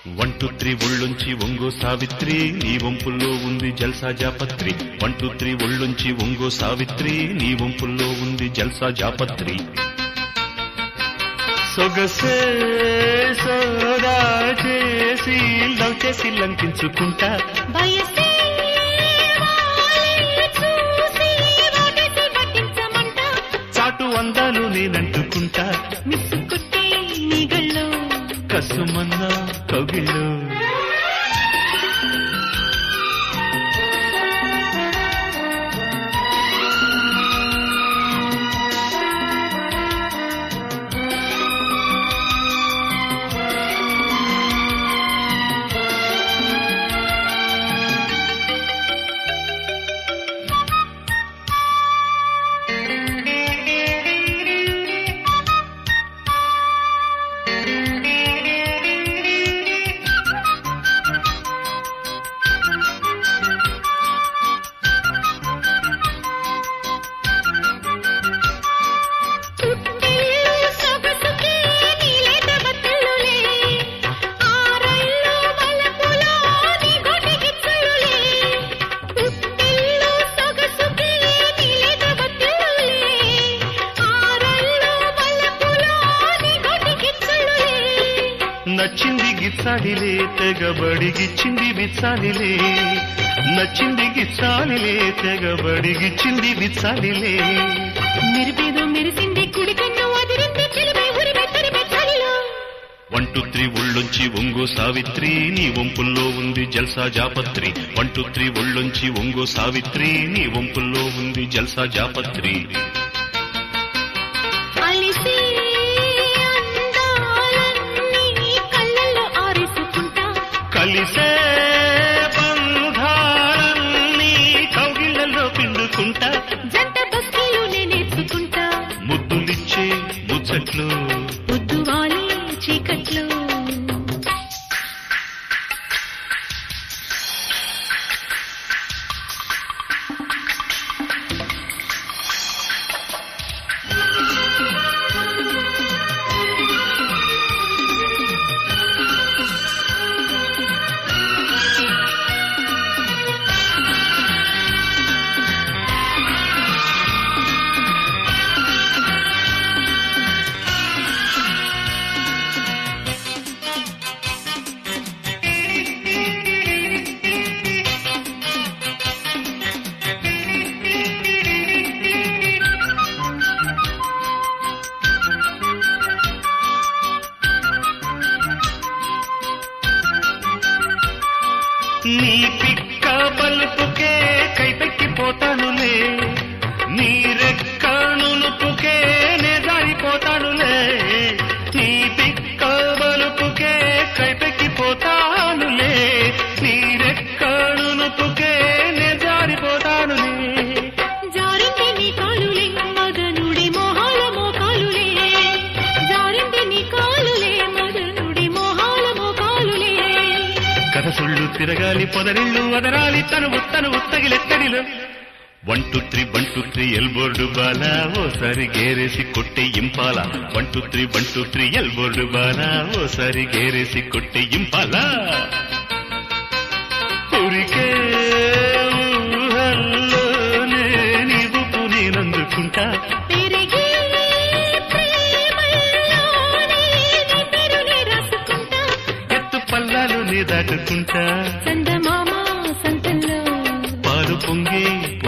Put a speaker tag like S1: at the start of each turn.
S1: one two three ఒళ్ళుంచి ఒంగో సావిత్రి నీ వంపుల్లో ఉంది జల్సా జాపత్రి వన్ టూ త్రీ ఒళ్ళుంచి ఒంగో సావిత్రి నీ వంపుల్లో ఉంది జల్సా జాపత్రి సొగసే సోదా చేసి లవ్ చేసి లంకించుకుంటా
S2: వయసే వాలి చూసి వాటేసి పట్టించమంట
S1: చాటు అందాలు నేనంటుకుంటా
S2: మిస్సు కొట్టే నీగళ్ళు
S1: కసుమన్న కవిళ్ళు
S2: చుట్టిల్లు సొగసుకే నీలేత బతులులే ఆరళ్ళు వలపులో నీ గొడ్డి గిచ్చులులే చుట్టిల్లు సొగసుకే నీలేత బతులులే ఆరళ్ళు వలపులో నీ గొడ్డి గిచ్చులులే
S1: నచ్చింది గిచ్చాలిలే తెగబడిగిచ్చింది విచ్చాలిలే నచ్చింది గిచ్చాలిలే తెగబడిగిచ్చింది విచ్చాలిలే
S2: మెరిపేదో మెరిసింది కుడి కన్ను అదిరింది చిలిమే ఉరిమే తరిమే చలిలో
S1: వన్ టూ త్రీ ఒళ్ళొంచి ఒంగో సావిత్రి నీ వంపుల్లో ఉంది జల్సా జాపత్రి వన్ టూ త్రీ ఒళ్ళొంచి ఒంగో సావిత్రి నీ వంపుల్లో ఉంది జల్సా జాపత్రి
S2: అలిసి అందాలన్నీ కళ్ళల్లో ఆరేసుకుంటా
S1: కలిసే బంధాలన్నీ కౌగిళ్లలో పిండుకుంటా
S2: జంట బస్తీలు నేర్చుకుంటా
S1: ముద్దులిచ్చే ముచ్చట్లు
S2: పొద్దు వాలి చీకట్లు
S1: నీ పిక్క బలుపుకే కైపెక్కిపోతానులే నీ రెక్క నునుపుకే నే జారిపోతానులే నీ పిక్క బలుపుకే కైపెక్కిపోతానులే నీ రెక్క నునుపుకే నే జారిపోతానులే
S2: జారింది నీ కాలులే మదనుడి మోహాల మోకాలులే జారింది నీ కాలులే మదనుడి మోహాల మోకాలులే
S1: కథసుళ్ళు తిరగాలి పొదరిళ్ళు వదరాలి తను తను ఉత్తగిలెత్తడిలో one two three one two three L board బాల ఓసారి గేరేసి కొట్టే Impala one two three one two three L board బాల ఓసారి గేరేసి కొట్టే ఇంపాల ఊరికే ఊహల్లోనే నీవు నేనందుకుంటా
S2: పెరిగి ప్రేమల్లోనే నీ పేరునే రాసుకుంటా
S1: ఎత్తు పల్లాలు నీ దాటుకుంటా
S2: చందమామ సంతంలో
S1: పాలు పొంగి